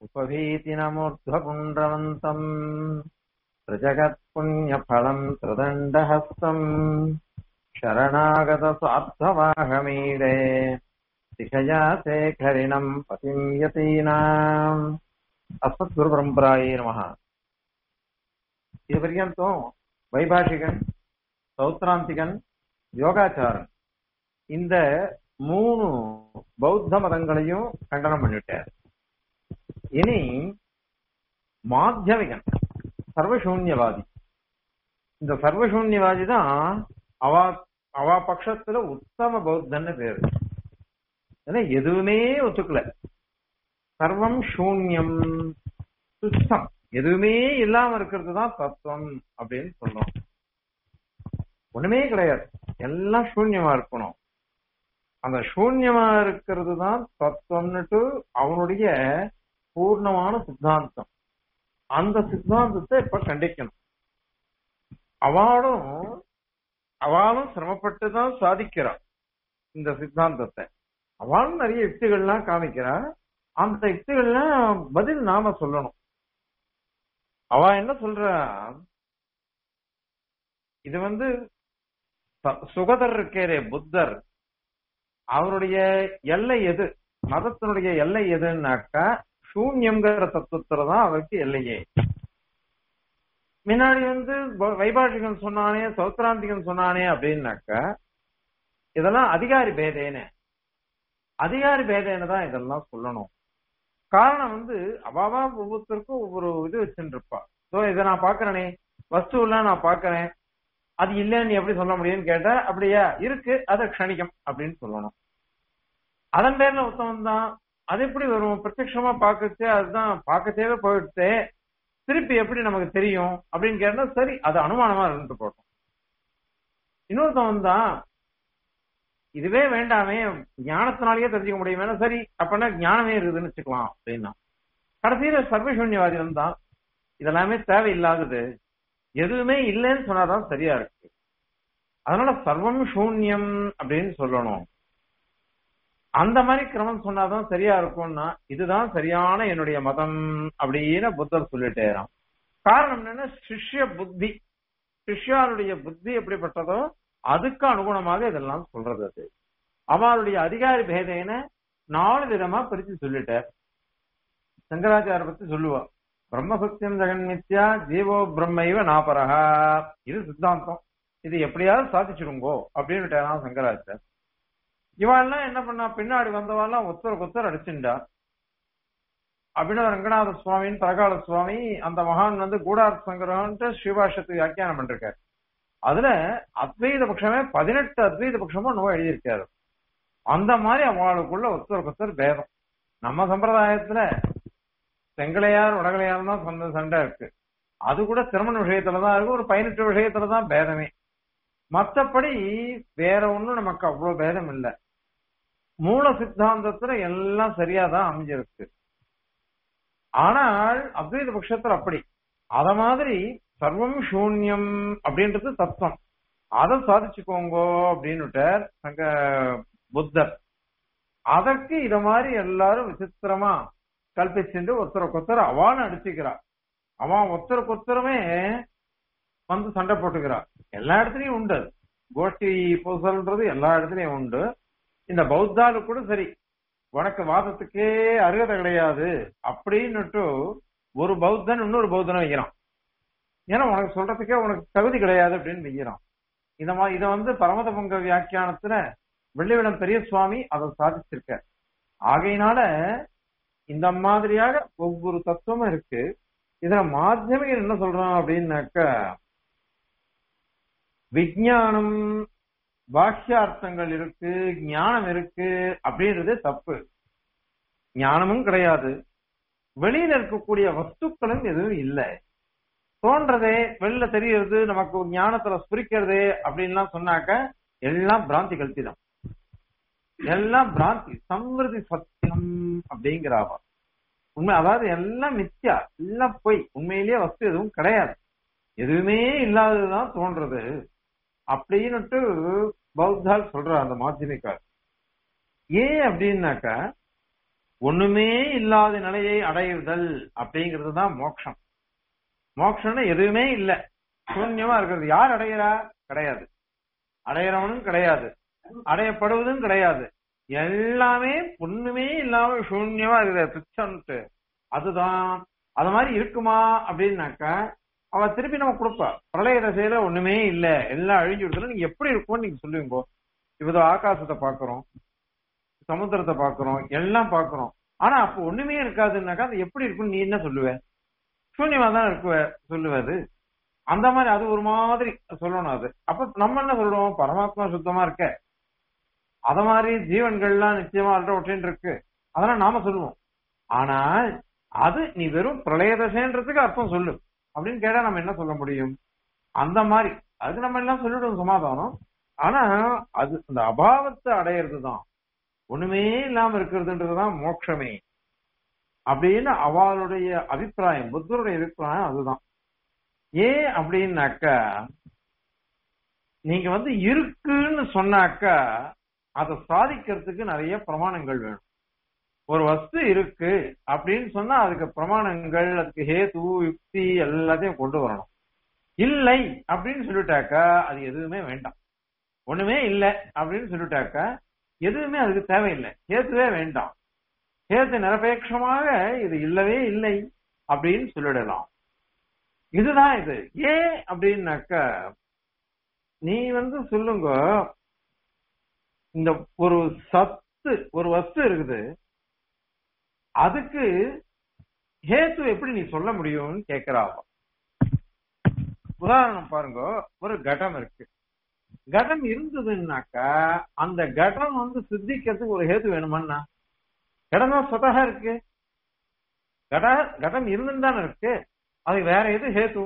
उपवीतिनमूर्ध्वपुण्ड्रवन्तम् त्रिजगत्पुण्यफलम् त्रिदण्डहस्तम् शरणागतस्वार्थवाहमीडे दिशया शेखरिणम् पतिम् यतीनाम् அஸ்மத்குருபரம்பராயே நமஹ இது பர்யந்தம் வைபாஷிகன் சௌத்ராந்திகன் யோகாச்சாரன் இந்த மூணு பௌத்த மதங்களையும் கண்டனம் பண்ணிட்டார் இனி மாத்தியமிகன் சர்வசூன்யவாதி இந்த சர்வசூன்யவாதி தான் அவா அவா பட்சத்துல உத்தம பௌத்தன்னு பேரு ஏன்னா எதுவுமே ஒத்துக்கல சர்வம் சூன்யம் சுத்தம் எதுவுமே இல்லாம இருக்கிறது தான் தத்துவம் அப்படின்னு சொல்றோம் ஒண்ணுமே கிடையாது எல்லாம் சூன்யமா இருக்கணும் அந்த சூன்யமா இருக்கிறது தான் தத்துவம்னுட்டு அவனுடைய பூர்ணமான சித்தாந்தம் அந்த சித்தாந்தத்தை இப்ப கண்டிக்கணும் அவளும் அவளும் சிரமப்பட்டு தான் சாதிக்கிறாள் இந்த சித்தாந்தத்தை அவளும் நிறைய யுக்திகள்லாம் காமிக்கிறா அந்த யுக்திகள்லாம் பதில் நாம சொல்லணும் அவ என்ன சொல்றா இது வந்து சுகதர் இருக்கே புத்தர் அவருடைய எல்லை எது மதத்தினுடைய எல்லை எதுன்னாக்கா சூன்யம்ங்கிற தத்துவத்துல தான் அவருக்கு எல்லையே முன்னாடி வந்து வைபாஷிகன் சொன்னானே சௌத்ராந்திகன் சொன்னானே அப்படின்னாக்கா இதெல்லாம் அதிகாரி பேதேனே அதிகாரி பேதேன்னு தான் இதெல்லாம் சொல்லணும் காரணம் வந்து அவாவா ஒவ்வொருத்தருக்கும் ஒவ்வொரு இது வச்சுட்டு இருப்பா ஸோ இதை நான் பாக்குறேனே வஸ்து எல்லாம் நான் பாக்குறேன் அது இல்லைன்னு எப்படி சொல்ல முடியும்னு கேட்டா அப்படியா இருக்கு அது க்ஷணிகம் அப்படின்னு சொல்லணும் அதன் பேர்ல உத்தமம் தான் அது எப்படி வரும் பிரத்யமா பார்க்கச்சு அதுதான் பார்க்கச்சேவே போயிடுச்சு திருப்பி எப்படி நமக்கு தெரியும் அப்படின்னு கேட்டா சரி அது அனுமானமா இருந்து போட்டோம் இன்னொருத்தவன் தான் இதுவே வேண்டாமே ஞானத்தினாலேயே தெரிஞ்சுக்க முடியுமே சரி அப்படின்னா ஞானமே இருக்குதுன்னு வச்சுக்கலாம் அப்படின்னா கடைசியில சர்வசூன்யவாதிகள் தான் இதெல்லாமே தேவையில்லாதது எதுவுமே இல்லைன்னு சொன்னாதான் சரியா இருக்கு அதனால சர்வம் சூன்யம் அப்படின்னு சொல்லணும் அந்த மாதிரி கிரமம் சொன்னாதான் சரியா இருக்கும்னா இதுதான் சரியான என்னுடைய மதம் அப்படின்னு புத்தர் சொல்லிட்டேறான் காரணம் என்னன்னா சிஷ்ய புத்தி சிஷ்யாருடைய புத்தி எப்படிப்பட்டதோ அதுக்கு அனுகுணமாக இதெல்லாம் சொல்றது அது அவருடைய அதிகாரி பேதைன நாலு விதமா பிரிச்சு சொல்லிட்டார் சங்கராச்சார பத்தி சொல்லுவா பிரம்ம சத்தியம் ஜெகன் நித்யா ஜீவோ பிரம்மைவ நாபரகா இது சித்தாந்தம் இது எப்படியாவது சாதிச்சிருங்கோ அப்படின்னு சங்கராச்சார் இவாள்லாம் என்ன பண்ணா பின்னாடி வந்தவாள்லாம் ஒத்தருக்கு ஒத்தர் அடிச்சுண்டா அபினவ ரங்கநாத சுவாமின்னு பரகால சுவாமி அந்த மகான் வந்து கூடார் சங்கரன்ட்டு ஸ்ரீபாஷத்துக்கு வியாக்கியானம் பண்ணிருக்காரு அதுல அத்வைத பட்சமே பதினெட்டு அத்வைத பட்சமும் நோய் எழுதியிருக்காரு அந்த மாதிரி அவளுக்குள்ள ஒருத்தருக்கு ஒருத்தர் பேதம் நம்ம சம்பிரதாயத்துல செங்கலையார் உடகலையார் தான் சொந்த சண்டை இருக்கு அது கூட திருமண விஷயத்துலதான் இருக்கு ஒரு பதினெட்டு விஷயத்துலதான் பேதமே மத்தபடி வேற ஒண்ணும் நமக்கு அவ்வளவு பேதம் இல்லை மூல சித்தாந்தத்துல எல்லாம் சரியாதான் அமைஞ்சிருக்கு ஆனால் அத்வைத பட்சத்துல அப்படி அத மாதிரி சர்வம் சூன்யம் அப்படின்றது தத்துவம் அதை சாதிச்சுக்கோங்கோ அப்படின்னுட்டார் சங்க புத்தர் அதற்கு இத மாதிரி எல்லாரும் விசித்திரமா கல்பிச்சுட்டு ஒருத்தருக்கு ஒருத்தர் அவான்னு அடிச்சுக்கிறார் அவன் ஒருத்தருக்கு ஒருத்தருமே வந்து சண்டை போட்டுக்கிறார் எல்லா இடத்துலயும் உண்டு கோஷ்டி பூசல்ன்றது எல்லா இடத்துலயும் உண்டு இந்த பௌத்தாலு கூட சரி உனக்கு வாதத்துக்கே அருகதை கிடையாது அப்படின்னுட்டு ஒரு பௌத்தன் இன்னொரு பௌத்தனை வைக்கிறான் ஏன்னா உனக்கு சொல்றதுக்கே உனக்கு தகுதி கிடையாது அப்படின்னு வைக்கிறான் இந்த மாதிரி இதை வந்து பரமத பங்க வியாக்கியானத்துல வெள்ளிவிடம் பெரிய சுவாமி அதை சாதிச்சிருக்க ஆகையினால இந்த மாதிரியாக ஒவ்வொரு தத்துவமும் இருக்கு இதுல மாத்தியமிகள் என்ன சொல்றான் அப்படின்னாக்க விஜயானம் பாஷ்யார்த்தங்கள் இருக்கு ஞானம் இருக்கு அப்படின்றது தப்பு ஞானமும் கிடையாது வெளியில இருக்கக்கூடிய வஸ்துக்களும் எதுவும் இல்லை தோன்றதே வெளில தெரியறது நமக்கு ஞானத்துல ஸ்புரிக்கிறது அப்படின்லாம் சொன்னாக்க எல்லாம் பிராந்தி கல்வி தான் எல்லாம் பிராந்தி சம்ருதி சத்தியம் அப்படிங்கிறாவா உண்மை அதாவது எல்லாம் மித்யா எல்லாம் பொய் உண்மையிலேயே வஸ்து எதுவும் கிடையாது எதுவுமே இல்லாததுதான் தோன்றது அப்படின்னுட்டு பௌத்தால் சொல்ற அந்த மாத்தியமிக்கார் ஏன் அப்படின்னாக்கா ஒண்ணுமே இல்லாத நிலையை அடையுதல் அப்படிங்கிறது தான் மோட்சம் மோட்சம்னு எதுவுமே இல்ல சூன்யமா இருக்கிறது யார் அடையிறா கிடையாது அடையிறவனும் கிடையாது அடையப்படுவதும் கிடையாது எல்லாமே ஒண்ணுமே இல்லாம சூன்யமா இருக்குது துச்சம்ட்டு அதுதான் அது மாதிரி இருக்குமா அப்படின்னாக்கா அவ திருப்பி நம்ம கொடுப்பா பிரளய தசையில ஒண்ணுமே இல்ல எல்லாம் அழிஞ்சு விடுதல நீங்க எப்படி இருக்கும்னு நீங்க சொல்லுவீங்க இப்போ ஆகாசத்தை பாக்குறோம் சமுத்திரத்தை பாக்குறோம் எல்லாம் பாக்குறோம் ஆனா அப்போ ஒண்ணுமே இருக்காதுன்னாக்கா அது எப்படி இருக்கும்னு நீ என்ன சொல்லுவ சூன்யமா தான் இருக்குவ சொல்லுவது அந்த மாதிரி அது ஒரு மாதிரி சொல்லணும் அது அப்ப நம்ம என்ன சொல்றோம் பரமாத்மா சுத்தமா இருக்க அத மாதிரி ஜீவன்கள்லாம் நிச்சயமா அல்ற ஒற்றின் இருக்கு அதெல்லாம் நாம சொல்லுவோம் ஆனால் அது நீ வெறும் பிரளயதசைன்றதுக்கு அர்த்தம் சொல்லு அப்படின்னு கேட்டா நம்ம என்ன சொல்ல முடியும் அந்த மாதிரி அதுக்கு நம்ம எல்லாம் சொல்லிடுவோம் சமாதானம் ஆனா அது அந்த அபாவத்தை அடையிறது தான் ஒண்ணுமே இல்லாம இருக்கிறதுன்றதுதான் மோட்சமே அப்படின்னு அவளுடைய அபிப்பிராயம் புத்தருடைய அபிப்பிராயம் அதுதான் ஏன் அப்படின்னாக்கா நீங்க வந்து இருக்குன்னு சொன்னாக்கா அதை சாதிக்கிறதுக்கு நிறைய பிரமாணங்கள் வேணும் ஒரு வஸ்து இருக்கு அப்படின்னு சொன்னா அதுக்கு பிரமாணங்கள் அதுக்கு ஹேது யுக்தி எல்லாத்தையும் கொண்டு வரணும் இல்லை அப்படின்னு சொல்லிட்டாக்கா அது எதுவுமே வேண்டாம் ஒண்ணுமே இல்லை அப்படின்னு சொல்லிட்டாக்கா எதுவுமே அதுக்கு தேவையில்லை ஹேத்துவே வேண்டாம் ஹேத்து நிரபேட்சமாக இது இல்லவே இல்லை அப்படின்னு சொல்லிடலாம் இதுதான் இது ஏன் அப்படின்னாக்கா நீ வந்து சொல்லுங்க இந்த ஒரு சத்து ஒரு வஸ்து இருக்குது அதுக்கு ஹேத்து எப்படி நீ சொல்ல முடியும்னு கேக்குறாவ உதாரணம் பாருங்க ஒரு கடம் இருக்கு கடம் இருந்ததுன்னாக்கா அந்த கடம் வந்து சித்திக்கிறதுக்கு ஒரு ஹேத்து வேணுமான்னா கடம் தான் சொதகா இருக்கு கட கடம் இருந்துன்னு இருக்கு அது வேற எது ஹேத்து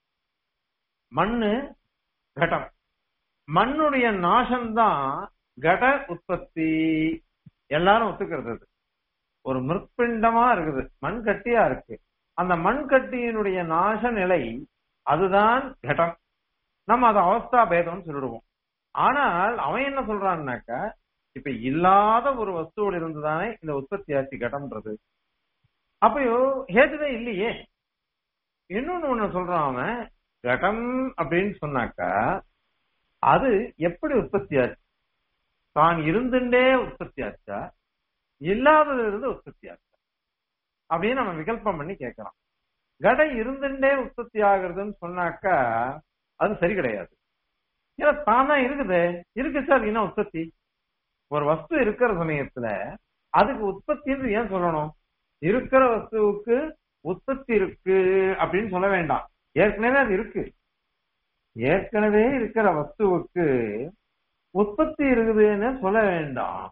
மண்ணு கடம் மண்ணுடைய நாசம்தான் கட உற்பத்தி எல்லாரும் ஒத்துக்கிறது அது ஒரு மிருப்பிண்டமா இருக்குது மண் கட்டியா இருக்கு அந்த மண் கட்டியினுடைய நாச நிலை அதுதான் கடம் நம்ம அதை அவஸ்தா பேதம்னு சொல்லிடுவோம் ஆனால் அவன் என்ன சொல்றான்னாக்க இப்ப இல்லாத ஒரு வஸ்துவோடு இருந்துதானே இந்த உற்பத்தி ஆட்சி கடம்ன்றது அப்பயோ ஹேதுவே இல்லையே இன்னொன்னு ஒண்ணு சொல்றான் அவன் கடம் அப்படின்னு சொன்னாக்கா அது எப்படி உற்பத்தி ஆச்சு தான் இருந்துட்டே உற்பத்தி ஆச்சா இல்லாதது இருந்து உற்பத்தி ஆச்சா அப்படின்னு நம்ம விகல்பம் பண்ணி கேட்கலாம் கடை இருந்துட்டே உற்பத்தி ஆகுறதுன்னு சொன்னாக்கா அது சரி கிடையாது ஏன்னா தானா இருக்குது இருக்கு சார் என்ன உற்பத்தி ஒரு வஸ்து இருக்கிற சமயத்துல அதுக்கு உற்பத்தின்னு ஏன் சொல்லணும் இருக்கிற வஸ்துவுக்கு உற்பத்தி இருக்கு அப்படின்னு சொல்ல வேண்டாம் ஏற்கனவே அது இருக்கு ஏற்கனவே இருக்கிற வஸ்துவுக்கு உற்பத்தி இருக்குதுன்னு சொல்ல வேண்டாம்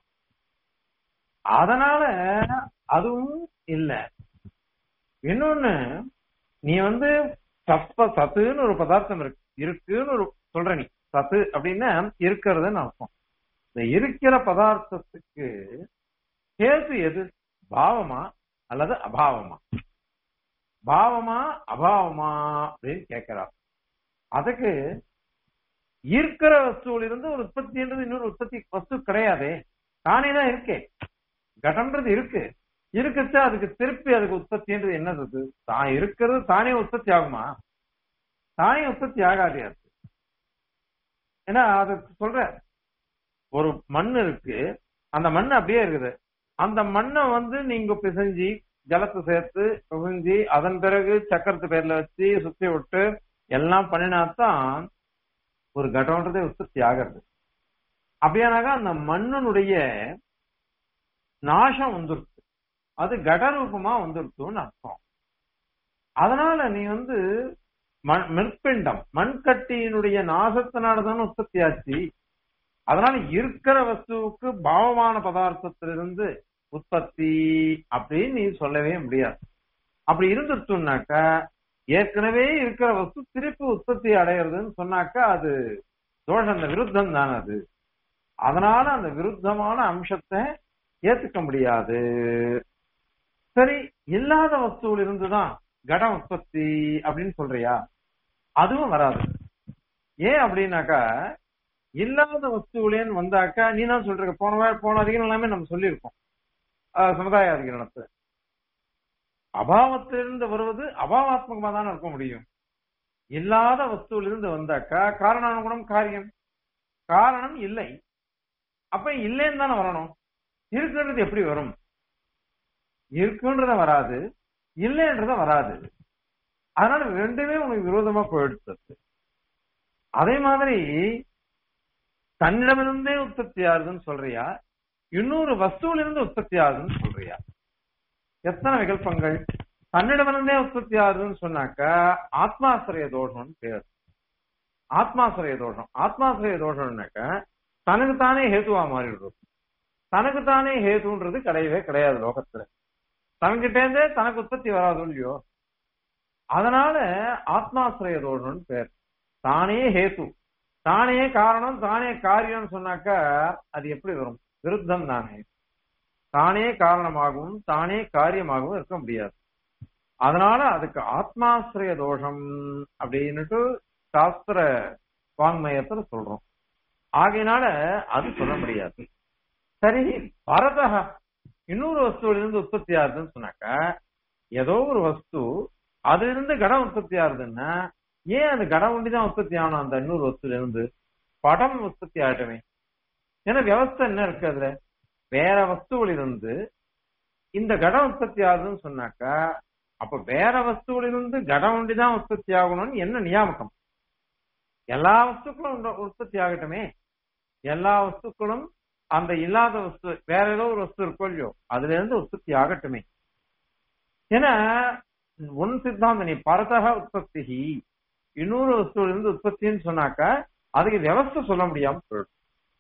அதனால அதுவும் இல்ல இன்னொன்னு நீ வந்து சப்ப சத்துன்னு ஒரு பதார்த்தம் இருக்கு இருக்குன்னு ஒரு சொல்ற நீ சத்து அப்படின்னா இருக்கிறதுன்னு அர்த்தம் இந்த இருக்கிற பதார்த்தத்துக்கு கேது எது பாவமா அல்லது அபாவமா பாவமா அபாவமா அப்படின்னு கேட்கிறார் அதுக்கு இருக்கிற வஸ்துவில் இருந்து ஒரு உற்பத்தின்றது இன்னொரு உற்பத்தி வஸ்து கிடையாதே தானே தான் இருக்கே கடம்ன்றது இருக்கு இருக்குச்சா அதுக்கு திருப்பி அதுக்கு உற்பத்தின்றது என்னது தான் இருக்கிறது தானே உற்பத்தி ஆகுமா தானே உற்பத்தி ஆகாதே அது ஏன்னா அது சொல்ற ஒரு மண் இருக்கு அந்த மண் அப்படியே இருக்குது அந்த மண்ணை வந்து நீங்க பிசைஞ்சி ஜலத்தை சேர்த்து பிசைஞ்சி அதன் பிறகு சக்கரத்து பேர்ல வச்சு சுத்தி விட்டு எல்லாம் பண்ணினாத்தான் ஒரு கடம்ன்றதே உற்பத்தி ஆகிறது அப்படியானாக்கா அந்த மண்ணினுடைய நாசம் வந்துருச்சு அது கடரூபமா வந்துருச்சுன்னு அர்த்தம் அதனால நீ வந்து மெற்பிண்டம் மண்கட்டியினுடைய நாசத்தினாலதானே உற்பத்தி ஆச்சு அதனால இருக்கிற வஸ்துவுக்கு பாவமான பதார்த்தத்திலிருந்து உற்பத்தி அப்படின்னு நீ சொல்லவே முடியாது அப்படி இருந்துட்டுனாக்கா ஏற்கனவே இருக்கிற வஸ்து திருப்பி உற்பத்தி அடையிறதுன்னு சொன்னாக்கா அது தோஷம் அந்த விருத்தம் தான் அது அதனால அந்த விருத்தமான அம்சத்தை ஏத்துக்க முடியாது சரி இல்லாத வஸ்துவில் இருந்துதான் கடம் உற்பத்தி அப்படின்னு சொல்றியா அதுவும் வராது ஏன் அப்படின்னாக்கா இல்லாத வஸ்துவிலேன்னு வந்தாக்கா நீ தான் சொல்ற போன போன அதிகம் எல்லாமே நம்ம சொல்லியிருக்கோம் அஹ், சமுதாய அதிகரணத்துல அபாவத்திலிருந்து வருவது அபாவாத்மகமா தானே இருக்க முடியும் இல்லாத வஸ்துவிலிருந்து வந்தாக்கா காரணானுகுணம் காரியம் காரணம் இல்லை அப்ப இல்லைன்னு தானே வரணும் இருக்குன்றது எப்படி வரும் இருக்குன்றத வராது இல்லைன்றத வராது அதனால ரெண்டுமே உனக்கு விரோதமா போயிடுச்சு அதே மாதிரி தன்னிடமிருந்தே உற்பத்தி ஆகுதுன்னு சொல்றியா இன்னொரு வஸ்துவிலிருந்து உற்பத்தி ஆகுதுன்னு சொல்றியா எத்தனை விகல்பங்கள் தன்னிடமிருந்தே உற்பத்தி ஆகுதுன்னு சொன்னாக்கா ஆத்மாசிரிய தோஷம்னு பேர் ஆத்மாசிரிய தோஷம் ஆத்மாசிரிய தோஷம்னாக்க தனக்கு தானே ஹேதுவா மாறிடுறது தனக்கு தானே ஹேதுன்றது கிடையவே கிடையாது லோகத்துல தனக்கிட்டே இருந்தே தனக்கு உற்பத்தி வராது இல்லையோ அதனால ஆத்மாசிரிய தோஷம்னு பேர் தானே ஹேது தானே காரணம் தானே காரியம்னு சொன்னாக்கா அது எப்படி வரும் விருத்தம் தானே தானே காரணமாகவும் தானே காரியமாகவும் இருக்க முடியாது அதனால அதுக்கு ஆத்மாசிரிய தோஷம் அப்படின்னுட்டு சாஸ்திர வாங்மயத்துல சொல்றோம் ஆகையினால அது சொல்ல முடியாது சரி பரதக இன்னொரு வஸ்துவிலிருந்து உற்பத்தி ஆகுதுன்னு சொன்னாக்கா ஏதோ ஒரு வஸ்து அதுல இருந்து கடம் உற்பத்தி ஆகுதுன்னா ஏன் அது கடம் ஒண்டிதான் உற்பத்தி ஆகணும் அந்த இன்னொரு வஸ்துல இருந்து படம் உற்பத்தி ஆகட்டுமே ஏன்னா வியவஸ்தை என்ன இருக்கு அதுல வேற வஸ்துவிலிருந்து இந்த கடம் உற்பத்தி ஆகுதுன்னு சொன்னாக்கா அப்ப வேற வஸ்துவிலிருந்து கடம் ஒண்டிதான் உற்பத்தி ஆகணும்னு என்ன நியாமகம் எல்லா வஸ்துக்களும் உண்ட- உற்பத்தி ஆகட்டுமே எல்லா வஸ்துக்களும் அந்த இல்லாத வஸ்து வேற ஏதோ ஒரு வஸ்து இருக்கோ இல்லையோ அதுல இருந்து உற்பத்தி ஆகட்டுமே ஏன்னா உன் சித்தாந்தம் நீ பரதக உற்பத்தி இன்னொரு வஸ்துவில இருந்து உற்பத்தின்னு சொன்னாக்கா அதுக்கு வியவஸ்தை சொல்ல முடியாம போயிடும்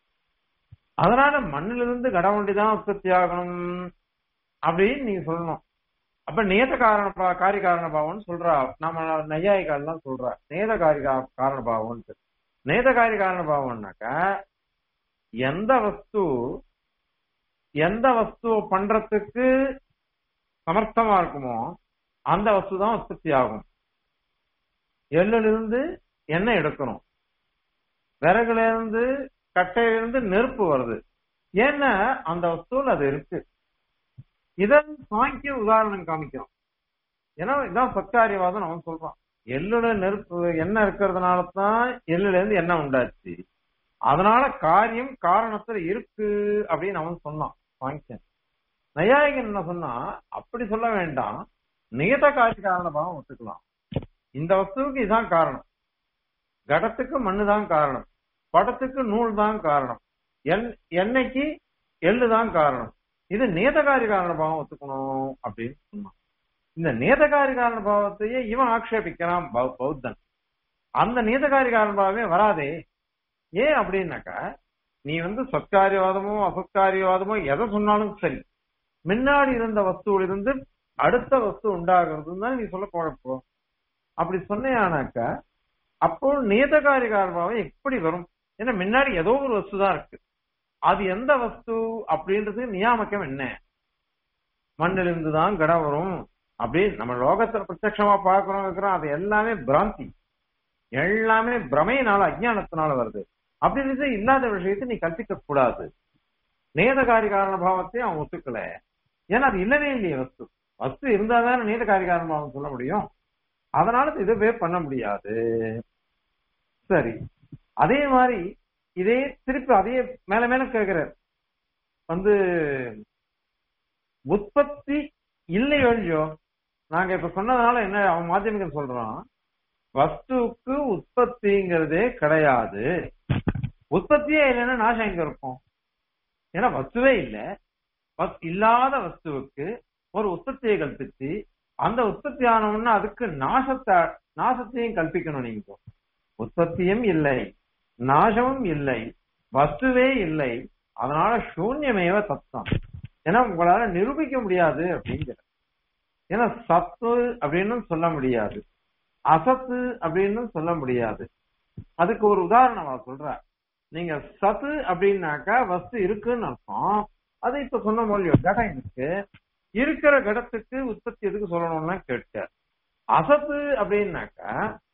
அதனால மண்ணிலிருந்து கடவுண்டி தான் உற்பத்தி ஆகணும் அப்படின்னு நீங்க சொல்லணும் அப்ப நேத காரண பா- காரிய காரண பாவம்னு சொல்றா நம்ம நையாயிகால் எல்லாம் சொல்றா நேத காரி கா- காரண பாவம்னு நேத காரிய காரண பாவம்னாக்கா எந்த வஸ்து எந்த வஸ்துவை பண்றதுக்கு சமர்த்தமா இருக்குமோ அந்த வஸ்து தான் உற்பத்தி ஆகும் எள்ளுல இருந்து எண்ணெய் எடுக்கணும் விறகுல இருந்து கட்டையில இருந்து நெருப்பு வருது ஏன்னா அந்த வஸ்துவில் அது இருக்கு இதன் சாங்கிய உதாரணம் காமிக்கிறோம் ஏன்னா இதான் சத்காரியவாதம் அவன் சொல்றான் எள்ளுல நெருப்பு எண்ணெய் இருக்கிறதுனால தான் எள்ளுல இருந்து எண்ணெய் உண்டாச்சு அதனால காரியம் காரணத்துல இருக்கு அப்படின்னு அவன் சொன்னான் சாங்கியன் நையாயிகன் என்ன சொன்னா அப்படி சொல்ல வேண்டாம் நியத காரிய காரண பாவம் ஒத்துக்கலாம் இந்த வஸ்துவுக்கு இதான் காரணம் கடத்துக்கு மண்ணு தான் காரணம் படத்துக்கு நூல் தான் காரணம் எண்- எண்ணெய்க்கு எள்ளு தான் காரணம் இது நேதகாரி காரண பாவம் ஒத்துக்கணும் அப்படின்னு சொன்னான் இந்த நேதகாரி காரண பாவத்தையே இவன் ஆக்ஷேபிக்கிறான் பௌ- பௌத்தன் அந்த நேதகாரி காரண பாவமே வராதே ஏன் அப்படின்னாக்கா நீ வந்து சத்காரியவாதமோ அசத்காரியவாதமோ எதை சொன்னாலும் சரி முன்னாடி இருந்த வஸ்துவிலிருந்து அடுத்த வஸ்து உண்டாகிறதுன்னு தான் நீ சொல்ல குழப்போ அப்படி சொன்னையானாக்கா அப்போ நேதகாரி காரணமாவும் எப்படி வரும் ஏன்னா முன்னாடி ஏதோ ஒரு வஸ்து தான் இருக்கு அது எந்த வஸ்து அப்படின்றது நியாமக்கம் என்ன மண்ணிலிருந்து தான் கடம் வரும் அப்படி நம்ம லோகத்துல பிரத்யட்சமா பார்க்கிறோம் இருக்கிறோம் அது எல்லாமே பிராந்தி எல்லாமே பிரமையினால அஜ்ஞானத்தினால வருது அப்படின்றது இல்லாத விஷயத்தை நீ கற்பிக்க கூடாது நேதகாரி காரண பாவத்தை அவன் ஒத்துக்கல ஏன்னா அது இல்லவே இல்லையே வஸ்து வஸ்து இருந்தாதானே நேதகாரி காரண பாவம் சொல்ல முடியும் அதனால இதுவே பண்ண முடியாது சரி அதே மாதிரி இதே திருப்பி அதே மேல மேல கேக்குற வந்து உற்பத்தி இல்லையோ இல்லையோ நாங்க இப்ப சொன்னதுனால என்ன அவன் மாத்தியமிகன் சொல்றான் வஸ்துவுக்கு உற்பத்திங்கிறதே கிடையாது உற்பத்தியே இல்லைன்னா நாசம் எங்க இருக்கும் ஏன்னா வஸ்துவே இல்ல வஸ்- இல்லாத வஸ்துவுக்கு ஒரு உற்பத்தியை கல்பிச்சு அந்த உற்பத்தி ஆனவுன்னா அதுக்கு நாசத்தை நாசத்தையும் கல்பிக்கணும் நீங்க இப்போ. உற்பத்தியும் இல்லை நாசமும் இல்லை வஸ்துவே இல்லை அதனால சூன்யமேவ தத்துவம் ஏன்னா உங்களால நிரூபிக்க முடியாது அப்படிங்கிற ஏன்னா சத்து அப்படின்னு சொல்ல முடியாது அசத்து அப்படின்னு சொல்ல முடியாது அதுக்கு ஒரு உதாரணம் நான் சொல்றேன் நீங்க சத்து அப்படின்னாக்கா வஸ்து இருக்குன்னு அர்த்தம் அது இப்ப சொன்ன மொழியோ கடம் இருக்கு இருக்கிற கடத்துக்கு உற்பத்தி எதுக்கு சொல்லணும்னா கேட்க அசத்து அப்படின்னாக்கா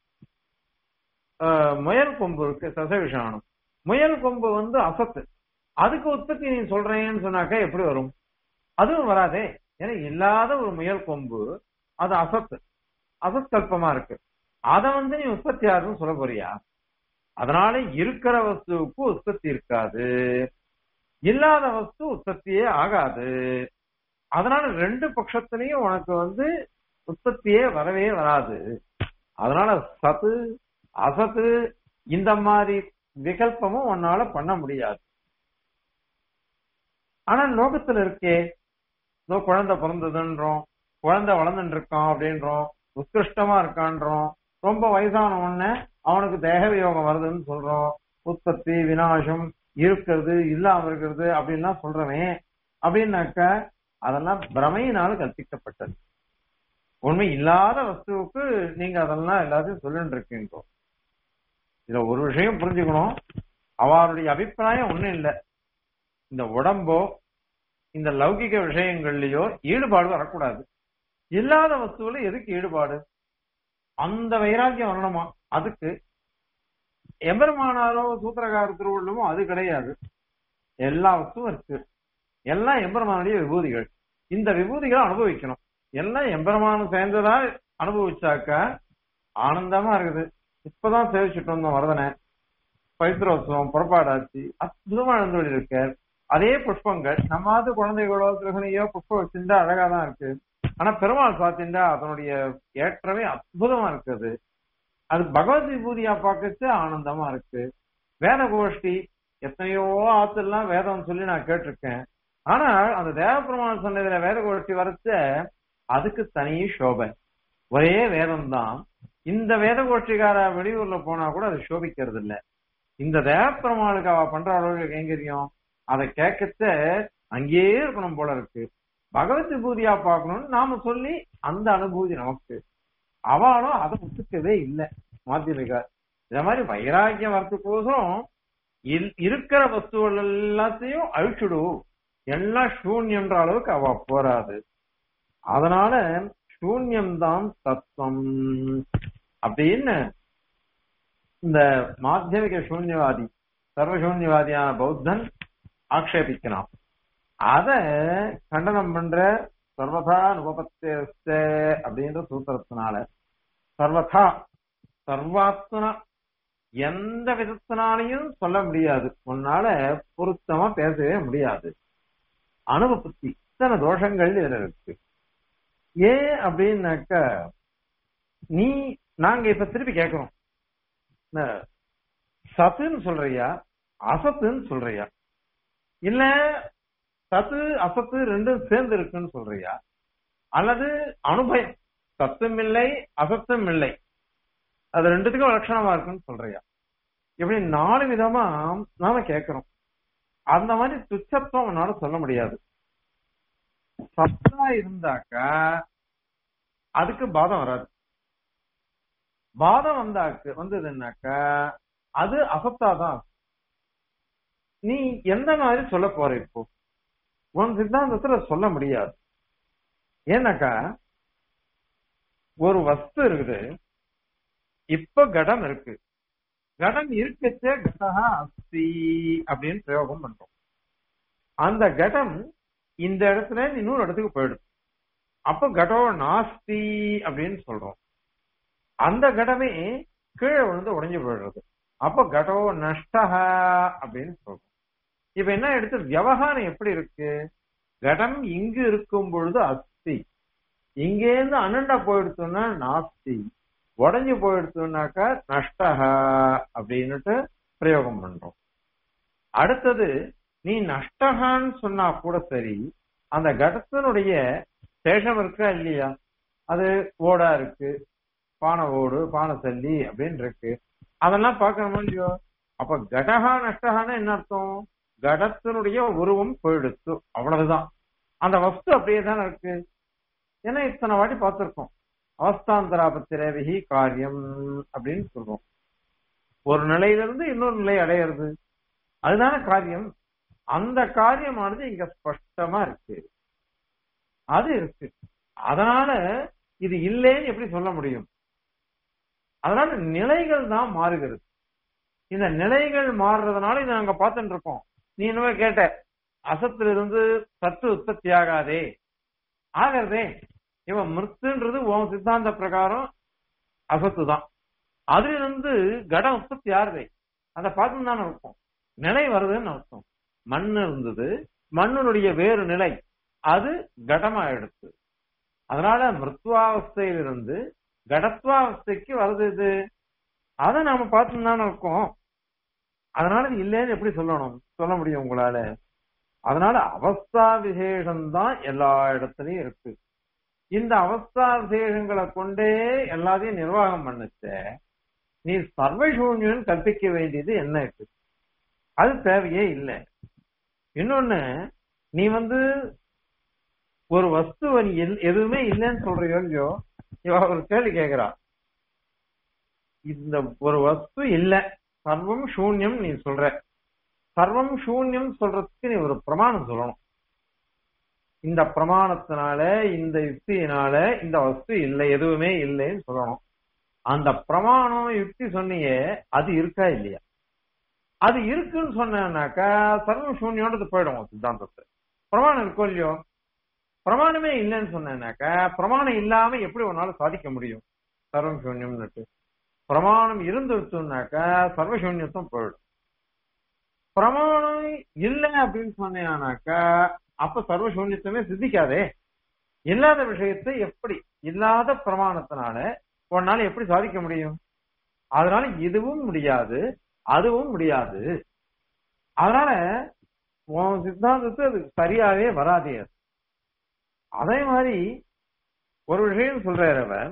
ஆஹ், முயல் கொம்பு இருக்கு சசவிஷானம் முயல் கொம்பு வந்து அசத்து அதுக்கு உற்பத்தி நீ சொல்றேன்னு சொன்னாக்கா எப்படி வரும் அதுவும் வராதே ஏன்னா இல்லாத ஒரு முயல் கொம்பு அது அசத்து அசத்கல்பமா இருக்கு அத வந்து நீ உற்பத்தி ஆகுதுன்னு சொல்ல போறியா அதனால இருக்கிற வஸ்துவுக்கு உற்பத்தி இருக்காது இல்லாத வஸ்து உற்பத்தியே ஆகாது அதனால ரெண்டு பட்சத்திலையும் உனக்கு வந்து உற்பத்தியே வரவே வராது அதனால சத்து அசத்து இந்த மாதிரி விகல்பமும் உன்னால பண்ண முடியாது ஆனா லோகத்துல இருக்கே இதோ குழந்தை பிறந்ததுன்றோம் குழந்தை வளர்ந்துட்டு இருக்கான் அப்படின்றோம் உத்கிருஷ்டமா இருக்கான்றோம் ரொம்ப வயசான உடனே அவனுக்கு தேக வியோகம் வருதுன்னு சொல்றோம் உற்பத்தி விநாசம் இருக்கிறது இல்லாம இருக்கிறது அப்படின்லாம் சொல்றவன் அப்படின்னாக்க அதெல்லாம் பிரமையினால கற்பிக்கப்பட்டது உண்மை இல்லாத வஸ்துவுக்கு நீங்க அதெல்லாம் எல்லாத்தையும் சொல்லிட்டு இருக்கீங்க இதுல ஒரு விஷயம் புரிஞ்சுக்கணும் அவருடைய அபிப்பிராயம் ஒண்ணும் இல்லை இந்த உடம்போ இந்த லௌகிக விஷயங்கள்லயோ ஈடுபாடு வரக்கூடாது இல்லாத வஸ்துவில எதுக்கு ஈடுபாடு அந்த வைராக்கியம் வரணுமா அதுக்கு எம்பெருமானாரோ சூத்திரகார திருவள்ளுமோ அது கிடையாது எல்லா வஸ்துவும் இருக்கு எல்லாம் எம்பெருமானுடைய விபூதிகள் இந்த விபூதிகளை அனுபவிக்கணும் எல்லாம் எம்பெருமானம் சேர்ந்ததா அனுபவிச்சாக்க ஆனந்தமா இருக்குது இப்பதான் சேவிச்சுட்டு வந்தோம் வரதனை பவித்ரோத்சவம் புறப்பாடாச்சு அற்புதமா எழுந்தோடி இருக்க அதே புஷ்பங்கள் நம்மாவது குழந்தைகளோ கிரகணியோ புஷ்பம் வச்சிருந்தா அழகா தான் இருக்கு ஆனா பெருமாள் பார்த்தீங்கன்னா அதனுடைய ஏற்றமே அற்புதமா இருக்குது அது பகவத் விபூதியா பார்க்கச்சு ஆனந்தமா இருக்கு வேத கோஷ்டி எத்தனையோ ஆத்தெல்லாம் வேதம் சொல்லி நான் கேட்டிருக்கேன் ஆனா அந்த தேவ பிரமாணம் சொன்னதுல வேத கோஷ்டி வரச்ச அதுக்கு தனி சோபை ஒரே வேதம் தான் இந்த வேத கோஷ்டிக்கார வெளியூர்ல போனா கூட அது சோபிக்கிறது இல்ல இந்த தேவ பிரமாணுக்கு அவ பண்ற அளவுக்கு கைங்கரியம் அதை கேட்கச்ச அங்கேயே இருக்கணும் போல இருக்கு பகவத் விபூதியா பார்க்கணும்னு நாம சொல்லி அந்த அனுபூதி நமக்கு அவளும் அதை ஒத்துக்கவே இல்லை மாத்தியமிகா இந்த மாதிரி வைராக்கியம் வரத்துக்கோசம் இருக்கிற வஸ்துகள் எல்லாத்தையும் அழிச்சுடு எல்லாம் சூன்யன்ற அளவுக்கு அவ போராது அதனால சூன்யம்தான் தத்துவம் அப்படின்னு இந்த மாத்தியமிக சூன்யவாதி சர்வசூன்யவாதியான பௌத்தன் ஆக்ஷேபிக்கிறான் அத கண்டனம் பண்ற சர்வதா அனுபபத்தேஸ்த அப்படின்ற சூத்திரத்தினால சர்வதா சர்வாத்மனா எந்த விதத்தினாலையும் சொல்ல முடியாது உன்னால பொருத்தமா பேசவே முடியாது அனுபபத்தி இத்தனை தோஷங்கள் இதுல இருக்கு ஏன் அப்படின்னாக்க நீ நாங்க இப்ப திருப்பி கேட்கிறோம் சத்துன்னு சொல்றியா அசத்துன்னு சொல்றியா இல்ல சத்து அசத்து ரெண்டும் சேர்ந்து இருக்குன்னு சொல்றியா அல்லது அனுபயம் சத்தும் இல்லை அசத்தும் இல்லை அது ரெண்டுத்துக்கும் லட்சணமா இருக்குன்னு சொல்றியா இப்படி நாலு விதமா நாம கேட்கிறோம் அந்த மாதிரி துச்சத்துவம் உன்னால சொல்ல முடியாது சத்தா இருந்தாக்க அதுக்கு பாதம் வராது பாதம் வந்தாக்கு வந்ததுன்னாக்க அது அசத்தாதான் நீ எந்த மாதிரி சொல்ல போற இப்போ உன் சித்தாந்தத்துல சொல்ல முடியாது ஏன்னாக்கா ஒரு வஸ்து இருக்குது இப்ப கடம் இருக்கு கடம் இருக்கச்சே கடகா அஸ்தி அப்படின்னு பிரயோகம் பண்றோம் அந்த கடம் இந்த இடத்துல இன்னொரு இடத்துக்கு போயிடுது அப்ப கடோ நாஸ்தி அப்படின்னு சொல்றோம் அந்த கடமே கீழே விழுந்து உடைஞ்சு போயிடுறது அப்ப கடோ நஷ்டஹா அப்படின்னு சொல்றோம் இப்ப என்ன எடுத்து விவகாரம் எப்படி இருக்கு கடம் இங்கு இருக்கும் பொழுது அஸ்தி இங்கேருந்து அனண்டா போயிடுத்தோம்னா நாஸ்தி உடஞ்சு போயிடுத்தோம்னாக்கா நஷ்டஹா அப்படின்னுட்டு பிரயோகம் பண்றோம் அடுத்தது நீ நஷ்டகான்னு சொன்னா கூட சரி அந்த கடத்தினுடைய சேஷம் இருக்கா இல்லையா அது ஓடா இருக்கு பானை ஓடு பானை சல்லி அப்படின்னு இருக்கு அதெல்லாம் பார்க்கணுமோ இல்லையோ அப்ப கடகா நஷ்டகான்னு என்ன அர்த்தம் கடத்தினுடைய உருவம் போயிடுத்து அவ்வளவுதான் அந்த வஸ்து அப்படியே தானே இருக்கு ஏன்னா இத்தனை வாட்டி பார்த்திருக்கோம் அவஸ்தாந்தராபத்திரவிகி காரியம் அப்படின்னு சொல்றோம் ஒரு நிலையிலிருந்து இன்னொரு நிலை அடையிறது அதுதானே காரியம் அந்த காரியமானது இங்க ஸ்பஷ்டமா இருக்கு அது இருக்கு அதனால இது இல்லைன்னு எப்படி சொல்ல முடியும் அதனால நிலைகள் தான் மாறுகிறது இந்த நிலைகள் மாறுறதுனால இதை நாங்க பார்த்துட்டு இருக்கோம் நீ என்னவே கேட்ட அசத்திலிருந்து சத்து உற்பத்தி ஆகாதே ஆகிறதே இவன் மிருத்துன்றது உன் சித்தாந்த பிரகாரம் அசத்து தான் அதிலிருந்து கடம் உற்பத்தி ஆறுதே அதை பார்த்து தானே இருக்கும் நிலை வருதுன்னு அர்த்தம் மண் இருந்தது மண்ணுடைய வேறு நிலை அது கடமா எடுத்து அதனால மிருத்வாவஸ்தையிலிருந்து கடத்வாவஸ்தைக்கு வருது இது அதை நாம பார்த்து தானே இருக்கோம் அதனால இது இல்லைன்னு எப்படி சொல்லணும் சொல்ல முடியும் உங்களால அதனால அவஸ்தா விசேஷம் தான் எல்லா இடத்துலயும் இருக்கு இந்த அவஸ்தா விசேஷங்களை கொண்டே எல்லாத்தையும் நிர்வாகம் பண்ணுச்ச நீ சர்வசூன்யம் கற்பிக்க வேண்டியது என்ன இருக்கு அது தேவையே இல்லை இன்னொன்னு நீ வந்து ஒரு வஸ்துவ நீ எல்- எதுவுமே இல்லைன்னு சொல்றியோ இல்லையோ இவ ஒரு கேள்வி கேக்குறா இந்த ஒரு வஸ்து இல்ல சர்வம் சூன்யம் நீ சொல்ற சர்வம் சூன்யம் சொல்றதுக்கு நீ ஒரு பிரமாணம் சொல்லணும் இந்த பிரமாணத்தினால இந்த யுக்தியினால இந்த வஸ்து இல்லை எதுவுமே இல்லைன்னு சொல்லணும் அந்த பிரமாணம் யுக்தி சொன்னியே அது இருக்கா இல்லையா அது இருக்குன்னு சொன்னாக்கா சர்வ சூன்யோன்றது போயிடும் உன் சித்தாந்தத்தை பிரமாணம் இருக்கோ இல்லையோ பிரமாணமே இல்லைன்னு சொன்னாக்கா பிரமாணம் இல்லாம எப்படி உன்னால சாதிக்க முடியும் சர்வ சூன்யம்னுட்டு பிரமாணம் இருந்துருச்சுனாக்கா சர்வசூன்யத்தும் போயிடும் பிரமாணம் இல்லை அப்படின்னு சொன்னாக்கா அப்ப சர்வசூன்யத்துமே சித்திக்காதே இல்லாத விஷயத்தை எப்படி இல்லாத பிரமாணத்தினால உன்னால எப்படி சாதிக்க முடியும் அதனால இதுவும் முடியாது அதுவும் முடியாது அதனால உன் சித்தாந்தத்தை அது சரியாவே வராதே அது. அதே மாதிரி ஒரு விஷயம் சொல்றாரு அவர்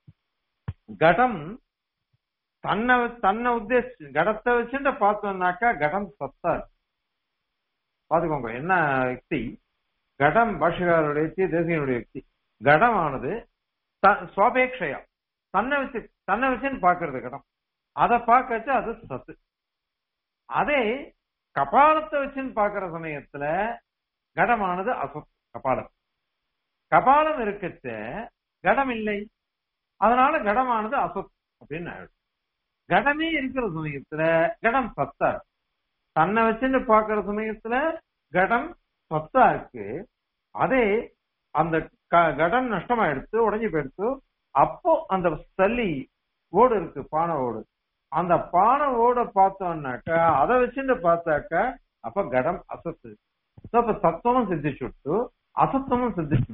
கடம் தன்னை தன்னை உத்தேசி கடத்தை வச்சுட்டு பார்த்தோம்னாக்கா கடம் சத்தா இருக்கு. பாத்துக்கோங்க என்ன யுக்தி கடம் பாஷகாருடைய யுக்தி தேசியனுடைய யுக்தி கடமானது த- சுவாபேட்சையா தன்னை வச்சு தன்னை வச்சுன்னு பாக்குறது கடம் அதை பார்க்கச்சு அது சத்து அதே கபாலத்தை வச்சுன்னு பாக்குற சமயத்துல கடமானது அசத் கபாலம் கபாலம் இருக்கச்ச கடம் இல்லை அதனால கடமானது அசத் அப்படின்னு ஆயிடும் கடமே இருக்கிற சமயத்துல கடம் சத்தா இருக்கு. தன்னை வச்சுன்னு பாக்குற சமயத்துல கடம் சத்தா இருக்கு அதே அந்த க- கடம் நஷ்டமாயிடுத்து உடஞ்சி போயிடுத்து அப்போ அந்த சல்லி ஓடு இருக்கு பானை ஓடு அந்த பானை ஓட பார்த்தோம்னாக்கா அதை வச்சுட்டு பார்த்தாக்கா அப்ப கடம் அசத்து So, அப்ப சத்தமும் சித்திச்சுட்டு அசத்தமும் சித்திச்சு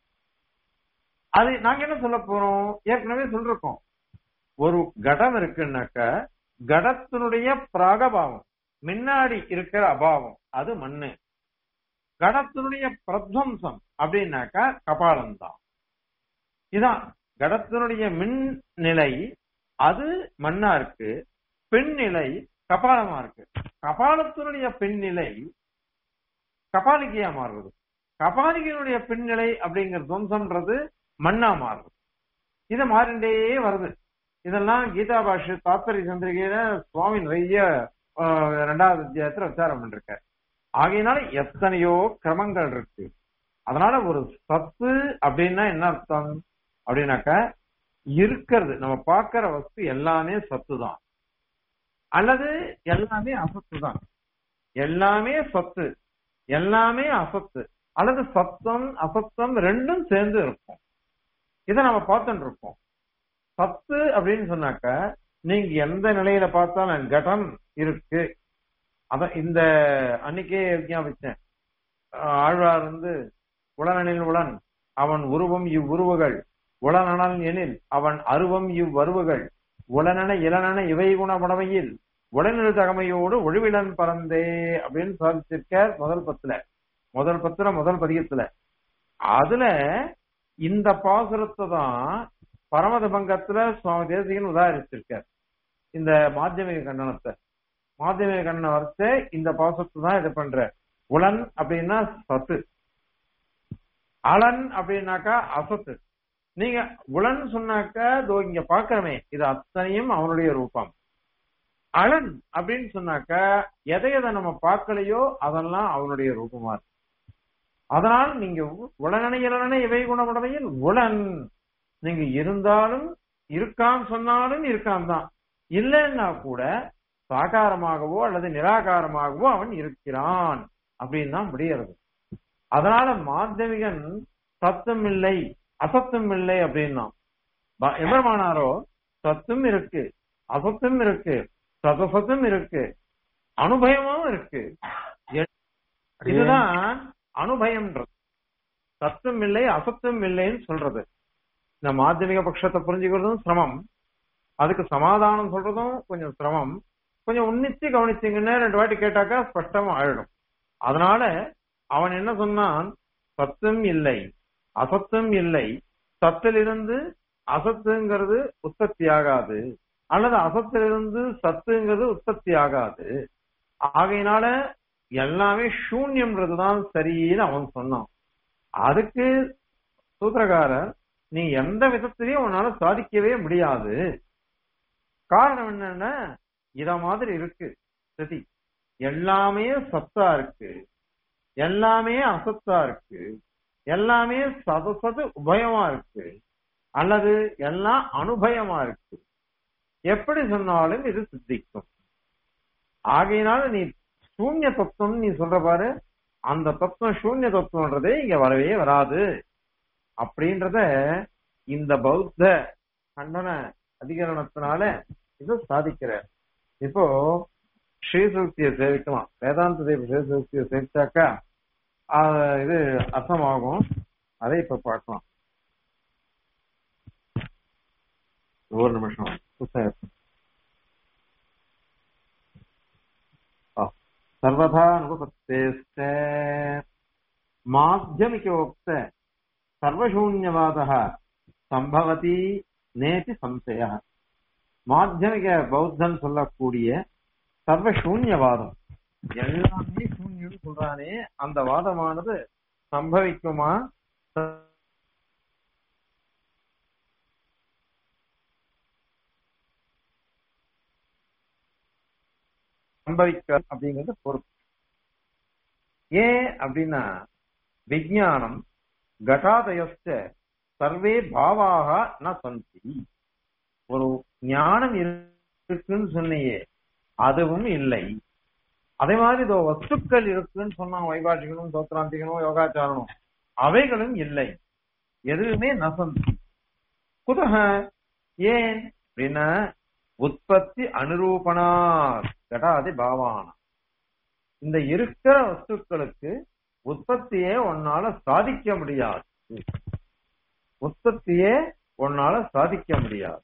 அது நாங்க என்ன சொல்ல போறோம் ஏற்கனவே சொல்லிருக்கோம் ஒரு கடம் இருக்குன்னாக்கா கடத்தினுடைய பிராகபாவம் முன்னாடி இருக்கிற அபாவம் அது மண்ணு கடத்தினுடைய பிரத்வம்சம் அப்படின்னாக்கா கபாலம் தான் இதான் கடத்தினுடைய மின் நிலை அது மண்ணா இருக்கு பெண் நிலை கபாலமா இருக்கு கபாலத்தினுடைய பெண் நிலை கபாலிகையா மாறுறது கபாலிகையினுடைய பெண்நிலை அப்படிங்கிற துவம்சம்ன்றது மண்ணா மாறுது இது மாறிண்டே வருது இதெல்லாம் கீதா பாஷ்ய தாத்பரிய சந்திரிகையில சுவாமி நிறைய ஆஹ், ரெண்டாவது அத்தியாயத்துல விசாரம் பண்ணிருக்காரு ஆகையினால எத்தனையோ கிரமங்கள் இருக்கு அதனால ஒரு சத்து அப்படின்னா என்ன அர்த்தம் அப்படின்னாக்கா இருக்கிறது நம்ம பார்க்கிற வஸ்து எல்லாமே சத்து தான் அல்லது எல்லாமே அசத்து தான் எல்லாமே சத்து எல்லாமே அசத்து அல்லது சத்தம் அசத்தம் ரெண்டும் சேர்ந்து இருக்கும் இதை நம்ம பார்த்துட்டு இருக்கோம் சத்து அப்படின்னு சொன்னாக்க நீங்க எந்த நிலையில பார்த்தாலும் கடம் இருக்கு அத இந்த அன்னைக்கே ஞாபகிச்சேன் ஆஹ் ஆழ்வார் வந்து உளனனில் உளன் அவன் உருவம் இவ்வுருவுகள் உளனனன் எனில் அவன் அருவம் இவ்வருவுகள் உளனன இளனன இவை குணமுடமையில் உடனில் தகமையோடு ஒழிவிலன் பறந்தே அப்படின்னு சாதிச்சிருக்கார் முதல் பத்துல முதல் பத்துல முதல் பதிகத்துல அதுல இந்த பாசுரத்தை தான் பரமத பங்கத்துல சுவாமி தேசிகன் உதாரிச்சிருக்கார் இந்த மாத்தியமிக கண்டனத்தை மாத்தியமிக கண்டன வரிசை இந்த பாசுரத்தை தான் இது பண்ற உலன் அப்படின்னா சத்து அலன் அப்படின்னாக்கா அசத்து நீங்க உலன் சொன்னாக்கா இதோ இங்க பாக்குறமே இது அத்தனையும் அவனுடைய ரூபம் அலன் அப்படின்னு சொன்னாக்கா எதை எதை நம்ம பார்க்கலையோ அதெல்லாம் அவனுடைய ரூபமா இருக்கு அதனால் நீங்க உலனனை இளனனை இவை குணமுடமையில் உலன் நீங்க இருந்தாலும் இருக்கான் சொன்னாலும் இருக்கான் தான் இல்லைன்னா கூட சாகாரமாகவோ அல்லது நிராகாரமாகவோ அவன் இருக்கிறான் அப்படின்னு தான் முடியறது அதனால மாத்தியமிகன் சத்தம் இல்லை அசத்தம் இல்லை அப்படின்னா ப- எம்பெருமானாரோ சத்தும் இருக்கு அசத்தும் இருக்கு சதசத்தும் இருக்கு அனுபயமும் இருக்கு எ- இதுதான் அனுபயம்ன்றது சத்தும் இல்லை அசத்தும் இல்லைன்னு சொல்றது இந்த மாத்தியமிக பட்சத்தை புரிஞ்சுக்கிறதும் சிரமம் அதுக்கு சமாதானம் சொல்றதும் கொஞ்சம் சிரமம் கொஞ்சம் உன்னிச்சு கவனிச்சீங்கன்னா ரெண்டு வாட்டி கேட்டாக்கா ஸ்பஷ்டமா ஆயிடும் அதனால அவன் என்ன சொன்னான் சத்தும் இல்லை அசத்தும் இல்லை சத்திலிருந்து அசத்துங்கிறது உற்பத்தி ஆகாது அல்லது அசத்திலிருந்து சத்துங்கிறது உற்பத்தி ஆகாது ஆகையினால எல்லாமே சூன்யம்ன்றதுதான் சரின்னு அவன் சொன்னான் அதுக்கு சூத்திரகாரர் நீ எந்த விதத்திலையும் உன்னால சாதிக்கவே முடியாது காரணம் என்னன்னா இத மாதிரி இருக்கு ஸ்திதி எல்லாமே சத்தா இருக்கு எல்லாமே அசத்தா இருக்கு எல்லாமே சதசது உபயமா இருக்கு அல்லது எல்லாம் அனுபயமா இருக்கு எப்படி சொன்னாலும் இது சித்திக்கும் ஆகையினால நீ சூன்ய தத்துவம் நீ சொல்ற பாரு அந்த தத்துவம் சூன்ய தத்துவம்ன்றதே இங்க வரவே வராது அப்படின்றத இந்த பௌத்த கண்டன அதிகரணத்தினால இதை சாதிக்கிறார் இப்போ ஸ்ரீசூக்தியை சேவிக்கலாம் வேதாந்த தேவ ஸ்ரீசூக்தியை சேவிச்சாக்கா ஆஹ், இது அர்த்தமாகும் அதை இப்ப பார்க்கலாம் ஒரு நிமிஷம் புத்தகம் ஆ. सर्वथा अनुपत्तेश्च माध्यमिकोक्त सर्वशून्यवादः சம்பவதி நேதி சம்சய மாத்தியமிக பௌத்தன் சொல்லக்கூடிய சர்வ சூன்யவாதம் எல்லாமே சூன்யம் சொல்றானே அந்த வாதமானது சம்பவிக்குமா சம்பவிக்க அப்படிங்கிறது பொறுப்பு ஏன் அப்படின்னா விஜயானம் கட்டாதயஸ்ட சர்வே பாவாக ந சந்தி ஒரு ஞானம் இருக்குன்னு சொன்னியே அதுவும் இல்லை அதே மாதிரி இதோ வஸ்துக்கள் இருக்குன்னு சொன்னான் வைபாஷிகனும் சோத்ராந்திகனும் யோகாச்சாரனும் அவைகளும் இல்லை எதுவுமே நசந்தி குதக ஏன் அப்படின்னா உற்பத்தி அனுரூபணா கடாதி பாவான இந்த இருக்கிற வஸ்துக்களுக்கு உற்பத்தியே உன்னால சாதிக்க முடியாது உற்பத்தியே உன்னால சாதிக்க முடியாது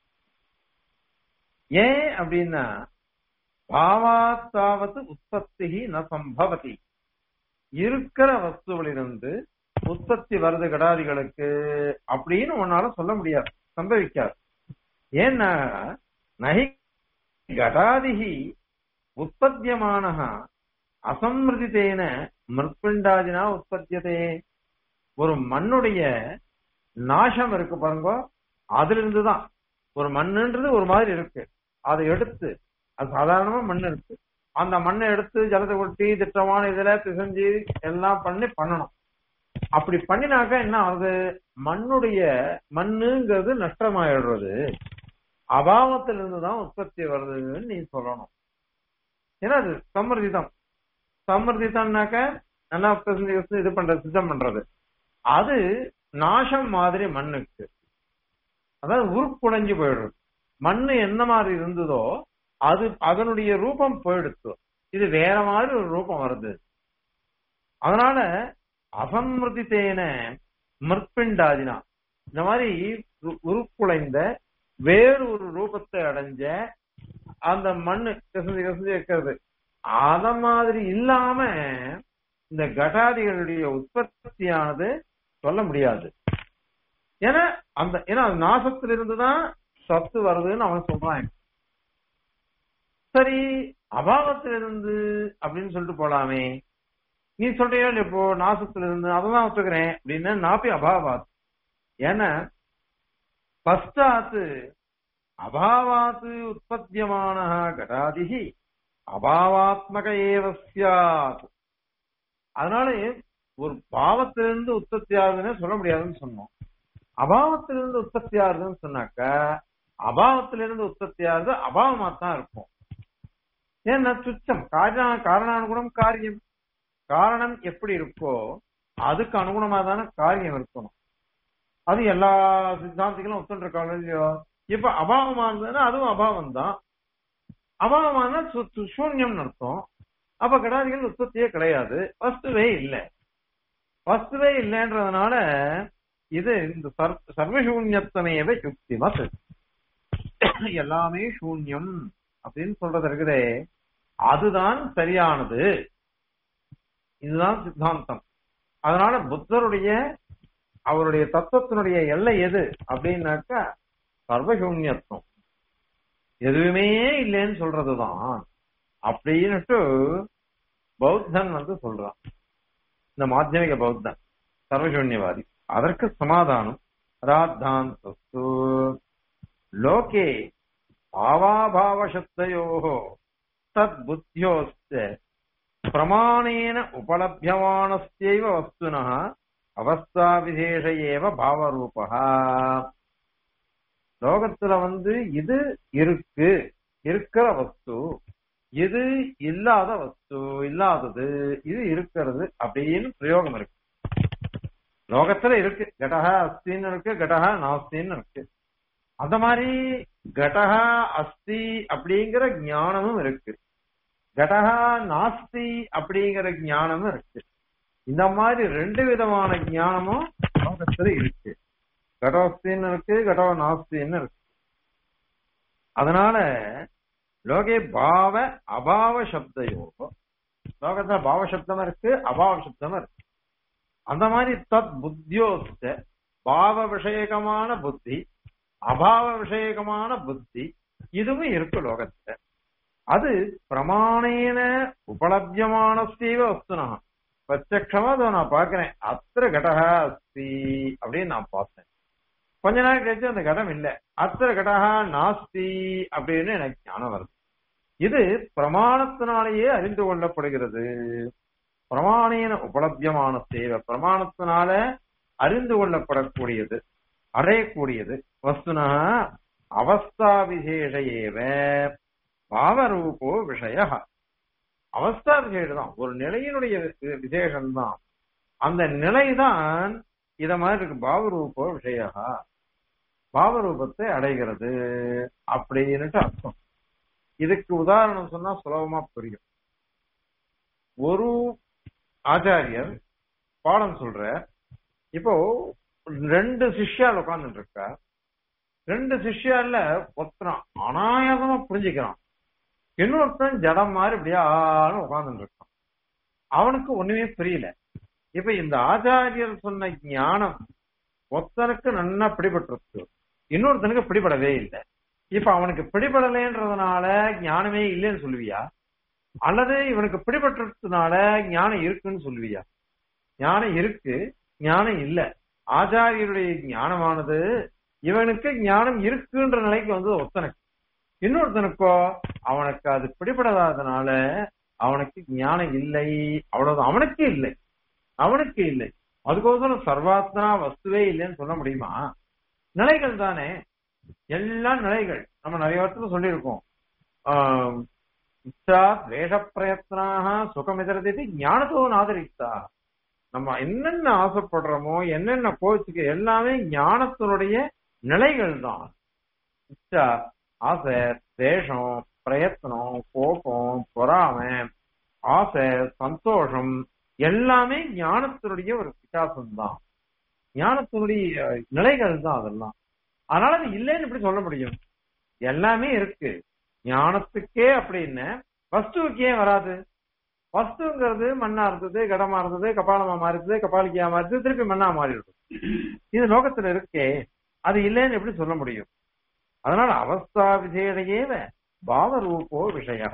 ஏன் அப்படின்னா பாவாத்தாவது உற்பத்தி ந சம்பவதி இருக்கிற வஸ்துவிலிருந்து உற்பத்தி வருது கடாதிகளுக்கு அப்படின்னு உன்னால சொல்ல முடியாது சம்பவிக்காது ஏன்னா நகி கடாதிகி உற்பத்தியமான அசம்ருதித்தேன மிருத்பிண்டாதினா உற்பத்தியதே ஒரு மண்ணுடைய நாசம் இருக்கு பாருங்க அதுல இருந்துதான் ஒரு மண்ணுன்றது ஒரு மாதிரி இருக்கு அதை எடுத்து அது சாதாரணமா மண் இருக்கு அந்த மண்ணை எடுத்து ஜலத்தை கொட்டி திட்டமான இதுல பிசைஞ்சு எல்லாம் பண்ணி பண்ணணும் அப்படி பண்ணினாக்கா என்ன ஆகுது மண்ணுடைய மண்ணுங்கிறது நஷ்டமாயிடுறது அபாவத்திலிருந்து தான் உற்பத்தி வருதுன்னு நீ சொல்லணும் ஏன்னா அது சமர்திதம் சமர்திதம்னாக்க நல்லா பிசைஞ்சு பிசைஞ்சு இது பண்றது சித்தம் பண்றது அது நாசம் மாதிரி மண்ணுக்கு அதாவது உருக்குடைஞ்சு போயிடுறது மண்ணு என்ன மாதிரி இருந்ததோ அது அதனுடைய ரூபம் போயிடுத்து இது வேற மாதிரி ஒரு ரூபம் வருது அதனால அசம்ருதித்தேன மிருப்பிண்டாதினா இந்த மாதிரி உரு- உருக்குலைந்த வேறு ஒரு ரூபத்தை அடைஞ்ச அந்த மண்ணு கசந்து கசந்து வைக்கிறது அத மாதிரி இல்லாம இந்த கடாதிகளுடைய உற்பத்தியானது சொல்ல முடியாது ஏன்னா அந்த ஏன்னா அது நாசத்திலிருந்து தான் சத்து வருதுன்னு அவன் சொல்றான் சரி அபாவத்திலிருந்து அப்படின்னு சொல்லிட்டு போலாமே நீ சொல்றியோ இல்லையா இப்போ நாசத்திலிருந்து அதான் ஒத்துக்கிறேன் அப்படின்னா நாப்பி அபாவாத் ஏன்னா பஷ்டாத்து அபாவாத்து உற்பத்தியமான கடாதிகி அபாவாத்மக ஏவ சியாத் அதனால ஒரு பாவத்திலிருந்து உற்பத்தி ஆகுதுன்னு சொல்ல முடியாதுன்னு சொன்னோம் அபாவத்திலிருந்து உற்பத்தி ஆகுதுன்னு சொன்னாக்க அபாவத்திலிருந்து உற்பத்தி ஆகுது அபாவமா தான் இருக்கும் ஏன்னா துச்சம் காரண காரணானுகுணம் காரியம் காரணம் எப்படி இருக்கோ அதுக்கு அனுகுணமா தானே காரியம் இருக்கணும் அது எல்லா சித்தாந்திகளும் ஒத்துருக்காங்க இல்லையோ இப்ப அபாவமா இருந்ததுன்னா அதுவும் அபாவம் தான் அபாவமான சூன்யம் அர்த்தம் அப்ப கடாதிகள் உற்பத்தியே கிடையாது வஸ்துவே இல்லை வஸ்துவே இல்லைன்றதுனால இது இந்த சர்வசூன்யத்தனையவே யுக்தி மத் எல்லாமே சூன்யம் அப்படின்னு சொல்றது இருக்குதே அதுதான் சரியானது இதுதான் சித்தாந்தம் அதனால புத்தருடைய அவருடைய தத்துவத்தினுடைய எல்லை எது அப்படின்னாக்கா சர்வசூன்யத்துவம் எதுவுமே இல்லைன்னு சொல்றதுதான் அப்படின்னுட்டு பௌத்தன் வந்து சொல்றான் இந்த மாத்தியமிக பௌத்தன் சர்வசூன்யவாதி அதற்கு சமாதானம் ராத்தாந்தஸ்து லோகே பாவாபாவசப்தயோ தத் புத்தியோஸ்த பிரமாணேன உபலபியமானஸ்யைவ வஸ்துனः அவஸ்தா விசேஷ ஏவ பாவரூபா லோகத்துல வந்து இது இருக்கு இருக்கிற வஸ்து இது இல்லாத வஸ்து இல்லாதது இது இருக்கிறது அப்படின்னு பிரயோகம் இருக்கு லோகத்துல இருக்கு கடகா அஸ்தின்னு இருக்கு கடகா நாஸ்தின்னு இருக்கு அந்த மாதிரி கடகா அஸ்தி அப்படிங்கிற ஞானமும் இருக்கு கடகா நாஸ்தி அப்படிங்கிற ஞானமும் இருக்கு இந்த மாதிரி ரெண்டு விதமான ஞானமும் லோகத்துல இருக்கு கடோஸ்தின்னு இருக்கு கடோ நாஸ்தின்னு இருக்கு அதனால லோகே பாவ அபாவ சப்தையோ லோகத்துல பாவ சப்தம் இருக்கு அபாவ சப்தம் இருக்கு அந்த மாதிரி தத் புத்தியோஸ்த பாவ விஷயகமான புத்தி அபாவ விஷயகமான புத்தி இதுவும் இருக்கு லோகத்துல அது பிரமாணேன உபலபியமான ஸ்தீவ வஸ்துனா பிரத்யமா அதை நான் பாக்குறேன் அத்திர கடகா அஸ்தி அப்படின்னு நான் பார்த்தேன் கொஞ்ச நாள் கழிச்சு அந்த கடம் இல்ல அத்திர கடகா நாஸ்தி அப்படின்னு எனக்கு ஞானம் வருது இது பிரமாணத்தினாலேயே அறிந்து கொள்ளப்படுகிறது பிரமாணேன உபலபியமான சேவை பிரமாணத்தினால அறிந்து கொள்ளப்படக்கூடியது அடையக்கூடியது வஸ்துனா அவஸ்தா விசேஷ ஏவ பாவரூபோ விஷய அவஸ்தா விசேஷம் தான் ஒரு நிலையினுடைய விசேஷம் தான் அந்த நிலைதான் இத மாதிரி இருக்கு பாவரூபோ விஷய பாவரூபத்தை அடைகிறது அப்படின்னுட்டு அர்த்தம் இதுக்கு உதாரணம் சொன்னா சுலபமா புரியும் ஒரு ஆச்சாரியர் பாடம் சொல்ற இப்போ ரெண்டு சிஷ்யால் உட்கார்ந்துட்டு இருக்கா ரெண்டு சிஷ்யால ஒருத்தன் அனாயாசமா புரிஞ்சுக்கிறான் இன்னொருத்தன் ஜடம் மாதிரி இப்படியே ஆளும் உட்கார்ந்துட்டு இருக்கான் அவனுக்கு ஒண்ணுமே புரியல இப்ப இந்த ஆச்சாரியர் சொன்ன ஞானம் ஒருத்தனுக்கு நன்னா பிடிபட்டிருக்கு இன்னொருத்தனுக்கு பிடிபடவே இல்லை இப்ப அவனுக்கு பிடிபடலைன்றதுனால ஞானமே இல்லைன்னு சொல்லுவியா அல்லது இவனுக்கு பிடிபட்டதுனால ஞானம் இருக்குன்னு சொல்லுவியா ஞானம் இருக்கு ஞானம் இல்ல ஆச்சாரியருடைய ஞானமானது இவனுக்கு ஞானம் இருக்குன்ற நிலைக்கு வந்து ஒருத்தனுக்கு இன்னொருத்தனுக்கோ அவனுக்கு அது பிடிபடாததுனால அவனுக்கு ஞானம் இல்லை அவ்வளவுதான் அவனுக்கு இல்லை அவனுக்கு இல்லை அதுக்கோசரம் சர்வாத்மனா வஸ்துவே இல்லைன்னு சொல்ல முடியுமா நிலைகள் தானே எல்லாம் நிலைகள் நம்ம நிறைய இடத்துல சொல்லியிருக்கோம் இச்சா துவேஷ பிரயத்னாக சுகமிதரதி ஞானத்தோ நாதரித்தா நம்ம என்னென்ன ஆசைப்படுறோமோ என்னென்ன கோச்சுக்கு எல்லாமே ஞானத்தினுடைய நிலைகள் தான் இச்சா ஆசை தேஷம் பிரயத்னம் கோபம் பொறாமை ஆசை சந்தோஷம் எல்லாமே ஞானத்தினுடைய ஒரு விகாசம் தான் ஞானத்தினுடைய நிலைகள் தான் அதெல்லாம் அதனால அது இல்லைன்னு எப்படி சொல்ல முடியும் எல்லாமே இருக்கு ஞானத்துக்கே அப்படின்னு வஸ்துவுக்கு ஏன் வராது வஸ்துங்கிறது மண்ணா இருந்தது கடமா இருந்தது கபாலமா மாறிடுது கபாலிக்கையா மாறிடுது திருப்பி மண்ணா மாறிடுது இது லோகத்துல இருக்கே அது இல்லைன்னு எப்படி சொல்ல முடியும் அதனால அவஸ்தா விசேடையேவ பாவரூபோ விஷய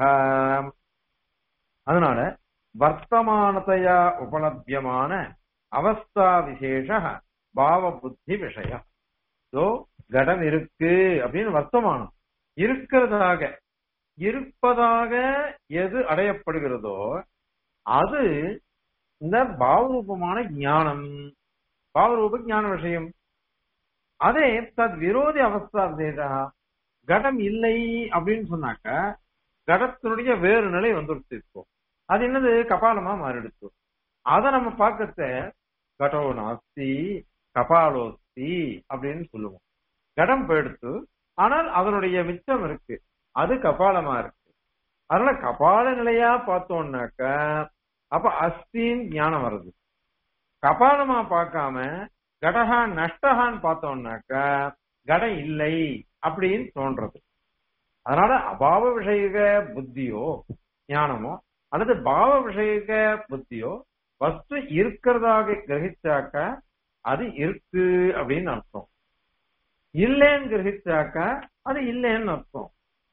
அதனால வர்த்தமானதையா உபலபியமான அவஸ்தா விசேஷ பாவ புத்தி விஷய ஸோ கடம் இருக்கு அப்படின்னு வர்த்தமானம் இருக்கிறதாக இருப்பதாக எது அடையப்படுகிறதோ அது இந்த பாவரூபமான ஞானம் பாவரூப ஞான விஷயம் அதே தத் விரோதி அவஸ்தா விசேஷா கடம் இல்லை அப்படின்னு சொன்னாக்க கடத்தினுடைய வேறு நிலை வந்துருச்சு இப்போ அது என்னது கபாலமா மாறிடுச்சு அத நம்ம பார்க்கத்த கடோ நாஸ்தி கபாலோஸ்தி அப்படின்னு சொல்லுவோம் கடம் போயிடுத்து ஆனால் அதனுடைய மிச்சம் இருக்கு அது கபாலமா இருக்கு அதனால கபால நிலையா பார்த்தோம்னாக்க அப்ப அஸ்தின் ஞானம் வருது கபாலமா பார்க்காம கடகா நஷ்டகான்னு பார்த்தோம்னாக்க கடம் இல்லை அப்படின்னு தோன்றது அதனால அபாவ விஷயக புத்தியோ ஞானமோ அல்லது பாவ விஷயக புத்தியோ வஸ்து இருக்கிறதாக கிரகிச்சாக்க அது இருக்கு அப்படின்னு அர்த்தம் இல்லைன்னு கிரகிச்சாக்க அது இல்லைன்னு அர்த்தம்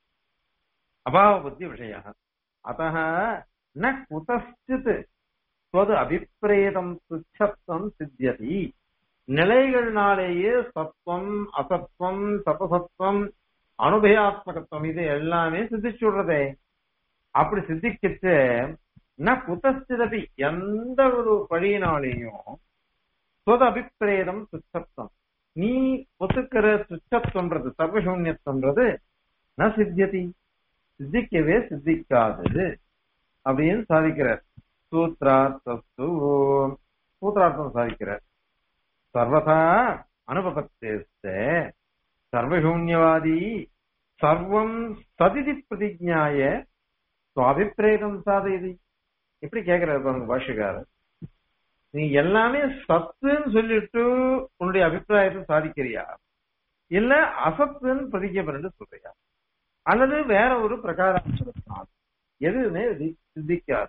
அபாவ புத்தி விஷய அத்த ந குதச்சித் ஸ்வது அபிப்பிரேதம் துச்சத்துவம் சித்தியதி நிலைகள்னாலேயே சத்துவம் அசத்துவம் சபசத்துவம் அனுபயாத்மகத்துவம் இது எல்லாமே சித்திச்சு விடுறதே அப்படி சித்திக்கிட்டு ந குதஸ்திதபி எந்த ஒரு வழியினாலேயும் சொத அபிப்பிரேதம் துச்சத்துவம் நீ ஒத்துக்கிற துச்சத்துவன்றது சர்வசூன்யத்துவன்றது ந சித்தியதி சித்திக்கவே சித்திக்காதது அப்படின்னு சாதிக்கிறார் சூத்ரார்த்தஸ்து சூத்ரார்த்தம் சாதிக்கிறார் சர்வதா அனுபவத்தேஸ்த சர்வசூன்யவாதி சர்வம் சதிதி பிரதிஜாய சுவாபிப்பிரேதம் சாதயதி எப்படி கேக்குறாரு பாருங்க பாஷக்காரர் நீ எல்லாமே சத்துன்னு சொல்லிட்டு உன்னுடைய அபிப்பிராயத்தை சாதிக்கிறியா இல்ல அசத்துன்னு பிரதிஜை பண்ணிட்டு சொல்றியா அல்லது வேற ஒரு பிரகாரம் சொல்லினால் எதுவுமே சித்திக்காது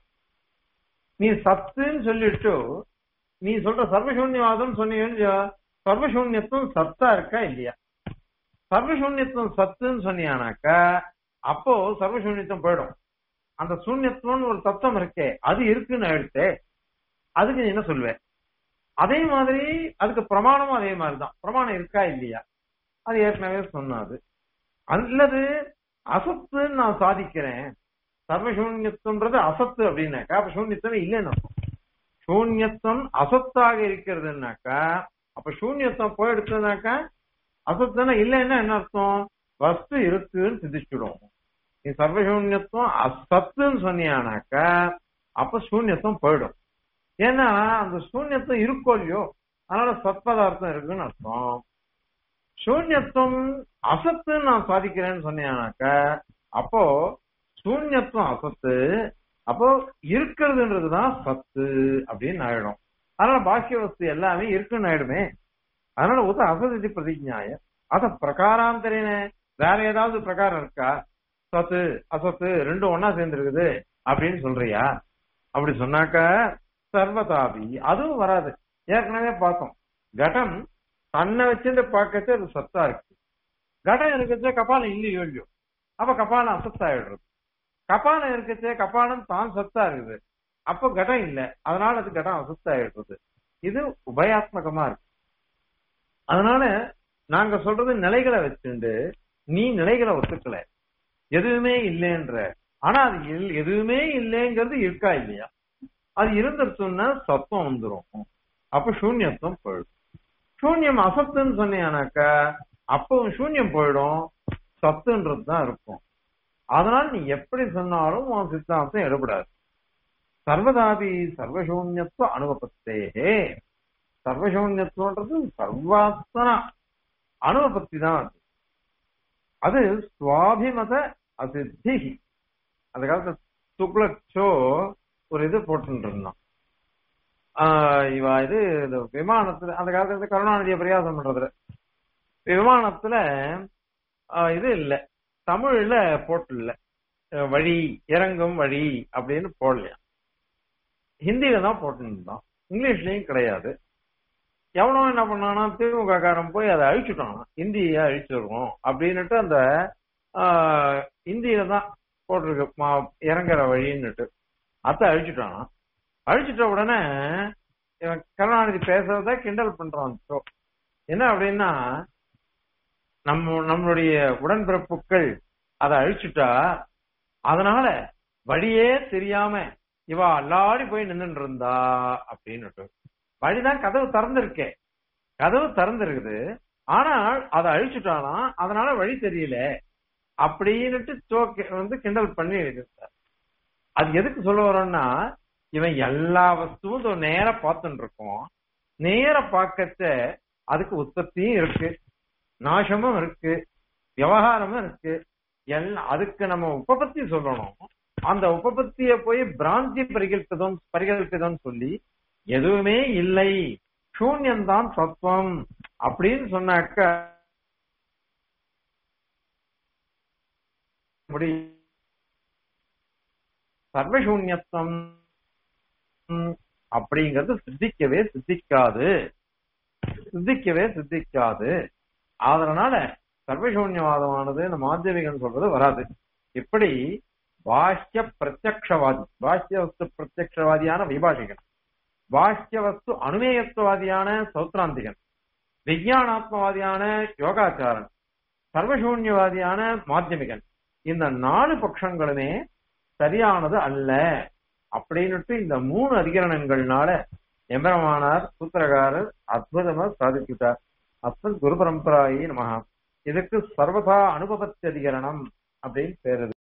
நீ சத்துன்னு சொல்லிட்டு நீ சொல்ற சர்வசூன்யவாதம் சொன்னீங்கன்னு சர்வசூன்யத்துவம் சத்தா இருக்கா இல்லையா சர்வசூன்யத்துவம் சத்துன்னு சொன்னியானாக்கா அப்போ சர்வசூன்யத்துவம் போயிடும் அந்த சூன்யத்துவம்னு ஒரு தத்துவம் இருக்கே அது இருக்குன்னு ஆயிடுச்சே அதுக்கு நீ என்ன சொல்லுவேன் அதே மாதிரி அதுக்கு பிரமாணமும் அதே மாதிரிதான் பிரமாணம் இருக்கா இல்லையா அது ஏற்கனவே சொன்னாது அல்லது அசத்துன்னு நான் சாதிக்கிறேன் சர்வசூன்யத்துவன்றது அசத்து அப்படின்னாக்கா அப்ப சூன்யத்துவம் இல்லைன்னு அர்த்தம் சூன்யத்துவம் அசத்தாக இருக்கிறதுனாக்கா அப்ப சூன்யத்துவம் போயிடுச்சுனாக்கா அசத்துனா இல்லைன்னா என்ன அர்த்தம் வஸ்து இருக்குன்னு சிதிச்சுடும் நீ சர்வசூன்யத்துவம் அசத்துன்னு சொன்னியானாக்கா அப்ப சூன்யத்துவம் போயிடும் ஏன்னா அந்த சூன்யத்துவம் இருக்கோ இல்லையோ அதனால சத்பதார்த்தம் இருக்குன்னு அர்த்தம் சூன்யத்துவம் அசத்துன்னு நான் சாதிக்கிறேன்னு சொன்னியானாக்கா அப்போ சூன்யத்துவம் அசத்து அப்போ இருக்கிறதுன்றதுதான் சத்து அப்படின்னு ஆயிடும் அதனால பாக்கிய வஸ்து எல்லாமே இருக்குன்னு ஆயிடுமே அதனால ஒத்து அசதி பிரதிஜாய அத பிரகாராந்தரின வேற ஏதாவது பிரகாரம் இருக்கா சத்து அசத்து ரெண்டும் ஒன்னா சேர்ந்து இருக்குது அப்படின்னு சொல்றியா அப்படி சொன்னாக்க சர்வதாபி அதுவும் வராது ஏற்கனவே பார்த்தோம் கடம் தன்னை வச்சிருந்து பார்க்கறது அது சத்தா இருக்கு கடம் இருக்கிறச்சே கபாலம் இல்லையோ இல்லையோ அப்ப கபாலம் அசத்தாயிடுறது கபாலம் இருக்கச்சே கபாலம் தான் சத்தா இருக்குது அப்போ கடம் இல்ல அதனால அது கடம் அசுத்தாயிடுறது இது உபயாத்மகமா இருக்கு அதனால நாங்க சொல்றது நிலைகளை வச்சுண்டு நீ நிலைகளை ஒத்துக்கல எதுவுமே இல்லைன்ற ஆனா அது எதுவுமே இல்லைங்கிறது இருக்கா இல்லையா அது இருந்துருச்சுன்னா சத்தம் வந்துடும் அப்ப சூன்யத்துவம் போயிடும் சூன்யம் அசத்துன்னு சொன்னீங்கன்னாக்கா அப்போ சூன்யம் போயிடும் சத்துன்றது தான் இருக்கும் அதனால நீ எப்படி சொன்னாலும் உன் சித்தாந்தம் எடுபடாது சர்வதாபி சர்வசூன்யத்துவ அனுபவத்தே சர்வசூன்யத்துவன்றது சர்வாத்மனா அனுபவத்தி தான் அது அது சுவாபிமத அசித்தி அந்த காலத்துல துக்ளச்சோ ஒரு இது போட்டு இருந்தான் இவ இது இந்த விமானத்துல அந்த காலத்துல கருணாநிதியை பிரயாசம் பண்றதுல விமானத்துல இது இல்ல தமிழ்ல போட்டு இல்ல வழி இறங்கும் வழி அப்படின்னு போடலையா ஹிந்தியில தான் போட்டுருந்தான் இங்கிலீஷ்லயும் கிடையாது எவனோ என்ன பண்ணானா திமுக காரன் போய் அதை அழிச்சுட்டான் ஹிந்திய அழிச்சிருக்கோம் அப்படின்னுட்டு அந்த ஹிந்தியில தான் போட்டிருக்கு இறங்குற வழின்னுட்டு அத்தை அழிச்சுட்டான் அழிச்சிட்ட உடனே இவன் கருணாநிதி பேசுறத கிண்டல் பண்றான் என்ன அப்படின்னா நம்ம நம்மளுடைய உடன்பிறப்புகள் அதை அழிச்சுட்டா அதனால வழியே தெரியாம இவ அல்லாடி போய் நின்றுட்டு இருந்தா அப்படின்னுட்டு வழிதான் கதவு திறந்திருக்கே கதவு திறந்திருக்குது ஆனால் அதை அழிச்சுட்டானா அதனால வழி தெரியல அப்படின்னுட்டு வந்து கிண்டல் பண்ணி எழுதியிருந்தார் அது எதுக்கு சொல்ல வரோம்னா இவன் எல்லா வஸ்துவும் இதோ நேர பார்த்துட்டு இருக்கோம் நேர பார்க்கச்ச அதுக்கு உற்பத்தியும் இருக்கு நாசமும் இருக்கு விவகாரமும் இருக்கு எல்லாம் அதுக்கு நம்ம உபபத்தி சொல்லணும் அந்த உபபத்திய போய் பிராந்தி பரிகல்பிதம் பரிகல்பிதம் சொல்லி எதுவுமே இல்லை சூன்யம்தான் தத்துவம் அப்படின்னு சொன்னாக்க முடி சர்வசூன்யத்துவம் அப்படிங்கிறது சித்திக்கவே சித்திக்காது சித்திக்கவே சித்திக்காது அதனால சர்வசூன்யவாதமானது இந்த மாத்தியமிகன் சொல்றது வராது இப்படி பாஹ்ய பிரத்யக்ஷவாதி பாஹ்ய வஸ்து பிரத்யக்ஷவாதியான வைபாஷிகன் பாஹ்ய வஸ்து அனுமேயத்துவாதியான சௌத்ராந்திகன் விஜயானாத்மவாதியான யோகாச்சாரன் சர்வசூன்யவாதியான மாத்தியமிகன் இந்த நாலு பட்சங்களுமே சரியானது அல்ல அப்படின்னுட்டு இந்த மூணு அதிகரணங்கள்னால எம்பரமானார் சூத்திரகாரர் அற்புதமா சாதிச்சுட்டார் அஸ்மத் குரு பரம்பராயி நமகா இதுக்கு சர்வதா அனுபவத்தி அதிகரணம் அப்படின்னு பேரு